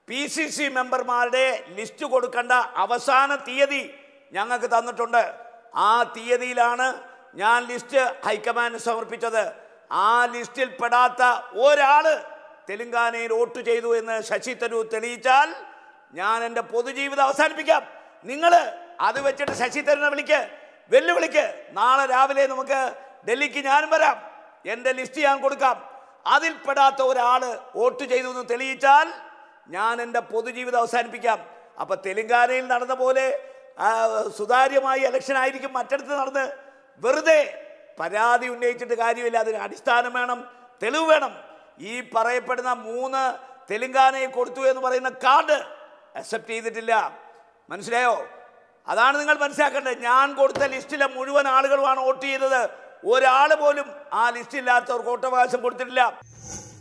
P C C മെമ്പർമാരുടെ list കൊടുക്കേണ്ട അവസാന തീയതി ഞങ്ങൾക്ക് തന്നിട്ടുണ്ട് ആ തീയതിയിലാണ് ഞാൻ ലിസ്റ്റ് ഹൈക്കമാൻഡ് സമർപ്പിച്ചത് ആ ലിസ്റ്റിൽ പെടാത്ത ഒരാള് തെലുങ്കാനയിൽ വോട്ട് ചെയ്തു എന്ന് ശശി തരൂർ തെളിയിച്ചാൽ ഞാൻ എൻ്റെ പൊതുജീവിതം അവസാനിപ്പിക്കാം നിങ്ങൾ അത് വെച്ചിട്ട് ശശി തരൂരിനെ വിളിക്ക് വെല്ലുവിളിക്ക് നാളെ രാവിലെ നമുക്ക് ഡൽഹിക്ക് ഞാനും വരാം എൻ്റെ ലിസ്റ്റ് ഞാൻ കൊടുക്കാം അതിൽ പെടാത്ത ഒരാൾ വോട്ട് ചെയ്തു എന്ന് തെളിയിച്ചാൽ ഞാൻ എൻ്റെ പൊതുജീവിതം അവസാനിപ്പിക്കാം അപ്പം തെലുങ്കാനയിൽ നടന്ന പോലെ ആ, സുതാര്യമായി ഇലക്ഷൻ ആയിരിക്കും മറ്റിടത്ത് നടന്ന് വെറുതെ പരാതി ഉന്നയിച്ചിട്ട് കാര്യമില്ല അതിന് അടിസ്ഥാനം വേണം തെളിവ് വേണം ഈ പറയപ്പെടുന്ന മൂന്ന് തെലുങ്കാനയിൽ കൊടുത്തു എന്ന് പറയുന്ന കാർഡ് അക്സെപ്റ്റ് ചെയ്തിട്ടില്ല മനസ്സിലായോ അതാണ് നിങ്ങൾ മനസ്സിലാക്കേണ്ടത് ഞാൻ കൊടുത്ത ലിസ്റ്റിലെ മുഴുവൻ ആളുകളുമാണ് വോട്ട് ചെയ്തത് ഒരാൾ പോലും ആ ലിസ്റ്റില്ലാത്തവർക്ക് വോട്ടവകാശം കൊടുത്തിട്ടില്ല